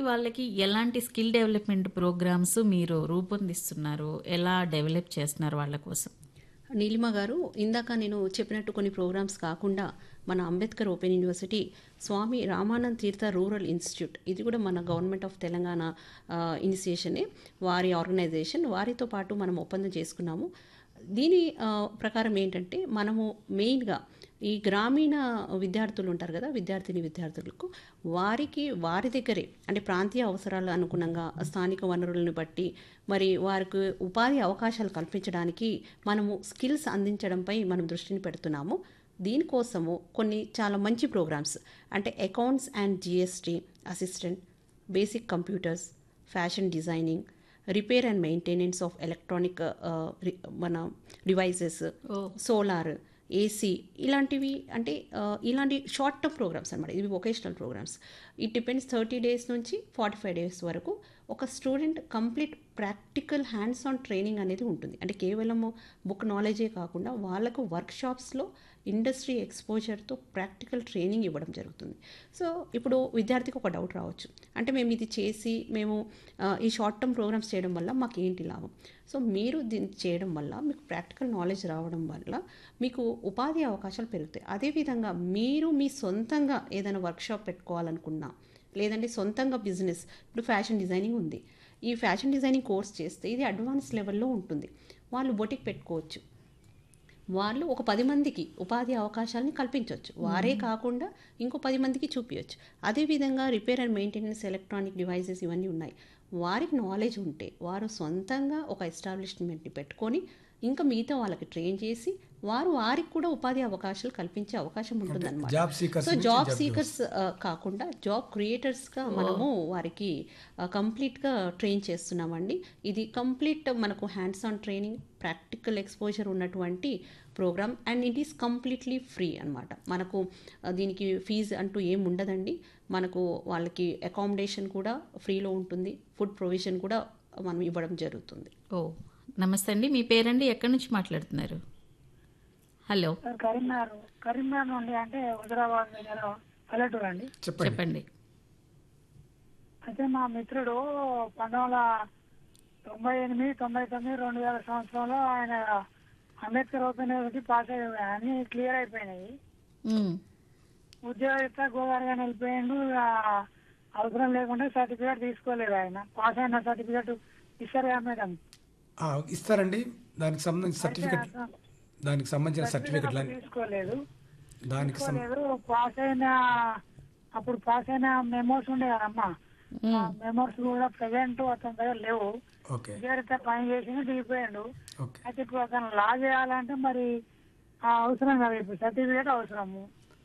వాళ్ళకి ఎలాంటి skill development programmes మీరు రూపొందిస్తున్నారు ఎలా డెవలప్ చేస్తున్నారు వాళ్ళ కోసం నీలిమ గారు ఇందాక నేను చెప్పినట్టు కొన్ని ప్రోగ్రామ్స్ కాకుండా మన Ambedkar open university Swami Ramanand Tirtha rural institute ఇది కూడా మన గవర్నమెంట్ ఆఫ్ తెలంగాణ ఇనిషియేషనే వారి ఆర్గనైజేషన్ వారితో పాటు మనం ఒప్పందం చేసుకున్నాము దీని ఆ, ప్రకారం ఏంటంటే మనము మెయిన్గా ఈ గ్రామీణ విద్యార్థులు ఉంటారు కదా విద్యార్థిని విద్యార్థులకు వారికి వారి దగ్గరే అంటే ప్రాంతీయ అవసరాలు అనుగుణంగా స్థానిక వనరులను బట్టి మరి వారికి ఉపాధి అవకాశాలు కల్పించడానికి మనము స్కిల్స్ అందించడంపై మనం దృష్టిని పెడుతున్నాము దీనికోసము కొన్ని చాలా మంచి ప్రోగ్రామ్స్ అంటే accounts and GST assistant basic computers fashion designing repair and maintenance of electronic మన డివైసెస్ సోలార్ ఏసీ ఇలాంటివి అంటే ఆ, ఇలాంటి షార్ట్ టర్మ్ ప్రోగ్రామ్స్ అనమాట ఇవి vocational programs it depends thirty days నుంచి ఫార్టీ ఫైవ్ డేస్ వరకు ఒక student complete practical hands on training అనేది ఉంటుంది అంటే కేవలము బుక్ నాలెడ్జే కాకుండా వాళ్ళకు వర్క్షాప్స్లో ఇండస్ట్రీ ఎక్స్పోజర్తో ప్రాక్టికల్ ట్రైనింగ్ ఇవ్వడం జరుగుతుంది సో ఇప్పుడు విద్యార్థికి ఒక డౌట్ రావచ్చు అంటే మేము ఇది చేసి మేము ఆ, ఈ షార్ట్ టర్మ్ ప్రోగ్రామ్స్ చేయడం వల్ల మాకు ఏంటి లాభం సో మీరు దీన్ని చేయడం వల్ల మీకు ప్రాక్టికల్ నాలెడ్జ్ రావడం వల్ల మీకు ఉపాధి అవకాశాలు పెరుగుతాయి అదేవిధంగా మీరు మీ సొంతంగా ఏదైనా వర్క్షాప్ పెట్టుకోవాలనుకున్నా లేదంటే సొంతంగా బిజినెస్ ఇప్పుడు ఫ్యాషన్ డిజైనింగ్ ఉంది ఈ ఫ్యాషన్ డిజైనింగ్ కోర్స్ చేస్తే ఇది అడ్వాన్స్ లెవెల్లో ఉంటుంది వాళ్ళు బొటిక్ పెట్టుకోవచ్చు వాళ్ళు ఒక పది మందికి ఉపాధి అవకాశాలని కల్పించవచ్చు వారే కాకుండా ఇంకో పది మందికి చూపించవచ్చు అదేవిధంగా repair and maintenance electronic devices ఇవన్నీ ఉన్నాయి వారికి నాలెడ్జ్ ఉంటే వారు సొంతంగా ఒక ఎస్టాబ్లిష్మెంట్ని పెట్టుకొని ఇంకా మిగతా వాళ్ళకి ట్రైన్ చేసి వారు వారికి కూడా ఉపాధి అవకాశాలు కల్పించే అవకాశం ఉంటుందన్నమాట job seekers so job seekers కాకుండా జాబ్ క్రియేటర్స్గా మనము వారికి కంప్లీట్గా ట్రైన్ చేస్తున్నామండి ఇది కంప్లీట్ మనకు hands on training practical exposure ఉన్నటువంటి program and it is completely free అన్నమాట మనకు ఆ, దీనికి ఫీజు అంటూ ఏం ఉండదండి మనకు వాళ్ళకి అకామిడేషన్ కూడా ఫ్రీలో ఉంటుంది ఫుడ్ ప్రొవిజన్ కూడా మనం ఇవ్వడం జరుగుతుంది ఓ నమస్తే అండి మీ పేరండి ఎక్కడి నుంచి మాట్లాడుతున్నారు హలో సార్ కరీంనగర్ కరీంనగర్ నుండి అంటే హుజరాబాద్ దగ్గర పల్లెటూరు అండి చెప్పండి చెప్పండి అయితే మా మిత్రుడు పంతొమ్మిది వందల తొంభై ఎనిమిది తొంభై తొమ్మిది రెండు వేల సంవత్సరంలో ఆయన అంబేద్కర్ ఓపెన్ యూనివర్సిటీ పాస్ అయ్యి అన్ని క్లియర్ అయిపోయినాయి ఉమ్, ఉద్యోగరీత్యా గోదావరిగా వెళ్ళిపోయిండు ఇక అవసరం లేకుండా సర్టిఫికేట్ తీసుకోలేదు ఆయన పాస్ అయిన సర్టిఫికేట్ ఇస్తారు కదా మేడం ఆ, ఇస్తారండి దానికి సంబంధించిన సర్టిఫికెట్ దానికి సంబంధించిన సర్టిఫికెట్లు అన్ని తీసుకోలేదు దానికి సం- తీసుకోలేదు పాస్ అయిన అప్పుడు పాస్ అయిన మెమోస్ ఉండే కదమ్మా ఉమ్, మెమోస్ కూడా ప్రజెంట్ అతని దగ్గర లేవు ఓకే ఉద్యోగరీత్యా పని చేసి దిగిపోయాడు ఓకే అయితే ఇప్పుడు అతను లా చేయాలంటే మరి ఆ అవసరం కదా ఇప్పుడు సర్టిఫికేట్ అవసరము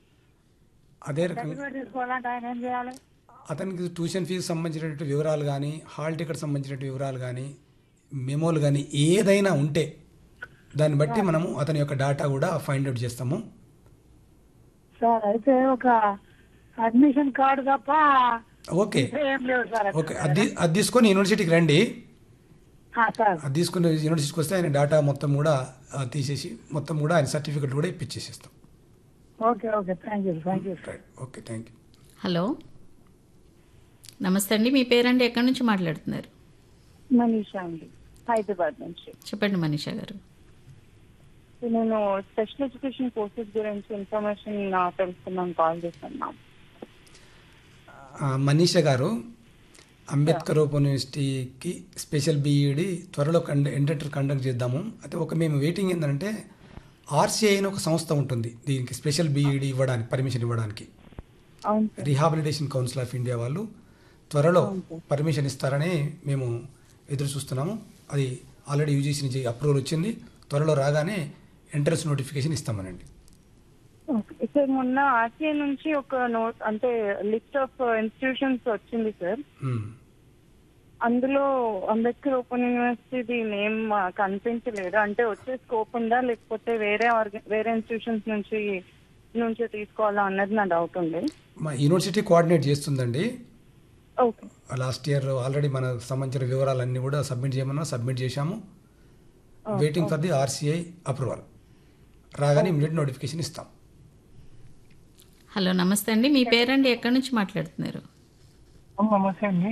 అదే రకంగా సర్టిఫికేట్ తీసుకోవాలంటే ఆయన ఏం చేయాలి అతనికి ట్యూషన్ ఫీజు సంబంధించినటువంటి వివరాలు కానీ హాల్ టికెట్ సంబంధించినటువంటి వివరాలు కానీ మెమోలు కానీ ఏదైనా ఉంటే దాన్ని బట్టి మనము అతని యొక్క డేటా కూడా ఫైండ్ అవుట్ చేస్తాము సార్ అయితే ఒక అడ్మిషన్ కార్డు తప్ప ఓకే ఏం లేవు సార్ ఓకే అది అది తీసుకొని యూనివర్సిటీకి రండి ఆ, సార్ అది తీసుకుని యూనివర్సిటీకి వస్తే ఆయన డేటా మొత్తం కూడా ఆ, తీసేసి మొత్తం కూడా ఆయన సర్టిఫికెట్ కూడా ఇప్పించేసేస్తాం okay okay thank you thank you sir right okay thank you hello నమస్తే అండి మీ పేరండి ఎక్కడి నుంచి మాట్లాడుతున్నారు మనీషా అండి హైదరాబాద్ నుంచి చెప్పండి మనీషా గారు నేను స్పెషల్ ఎడ్యుకేషన్ కోర్సెస్ గురించి ఇన్ఫర్మేషన్ తెలుసుకుందాం కాల్ చేస్తున్నాం ఆ, మనీషా గారు అంబేద్కర్ ఓపెన్ యూనివర్సిటీకి స్పెషల్ బీఈడి త్వరలో కండ ఎంటర్ కండక్ట్ చేద్దాము అయితే ఒక మేము వెయిటింగ్ ఏంటంటే ఆర్సీఐ అని ఒక సంస్థ ఉంటుంది దీనికి స్పెషల్ బీఈడి ఇవ్వడానికి పర్మిషన్ ఇవ్వడానికి అవును రీహాబిలిటేషన్ కౌన్సిల్ ఆఫ్ ఇండియా వాళ్ళు త్వరలో పర్మిషన్ ఇస్తారని మేము ఎదురు చూస్తున్నాము అది ఆల్రెడీ యూజీసీ నుంచి అప్రూవల్ వచ్చింది త్వరలో రాగానే ఎంట్రన్స్ నోటిఫికేషన్ ఇస్తామనండి ఓకే సార్ మొన్న ఆర్సీఐ నుంచి ఒక నోట్ అంటే లిస్ట్ ఆఫ్ ఇన్స్టిట్యూషన్స్ వచ్చింది సార్ మ్మ్. అందులో అంబేద్కర్ ఓపెన్ యూనివర్సిటీ నేమ్ కనిపించలేదు అంటే వచ్చే స్కోప్ ఉందా లేకపోతే వేరే ఆర్గ- వేరే ఇన్స్టిట్యూషన్స్ నుంచి నుంచి తీసుకోవాలా అన్నది నా డౌట్ ఉంది మా యూనివర్సిటీ కోఆర్డినేట్ చేస్తుందండి ఓకే లాస్ట్ ఇయర్ ఆల్రెడీ మనకు సంబంధించిన వివరాలన్నీ కూడా సబ్మిట్ చేయమన్నా సబ్మిట్ చేశాము waiting for the RCI approval రాగానే ఇమీడియట్ నోటిఫికేషన్ ఇస్తాం హలో నమస్తే అండి మీ పేరండి ఎక్కడి నుంచి మాట్లాడుతున్నారు నమస్తే అండి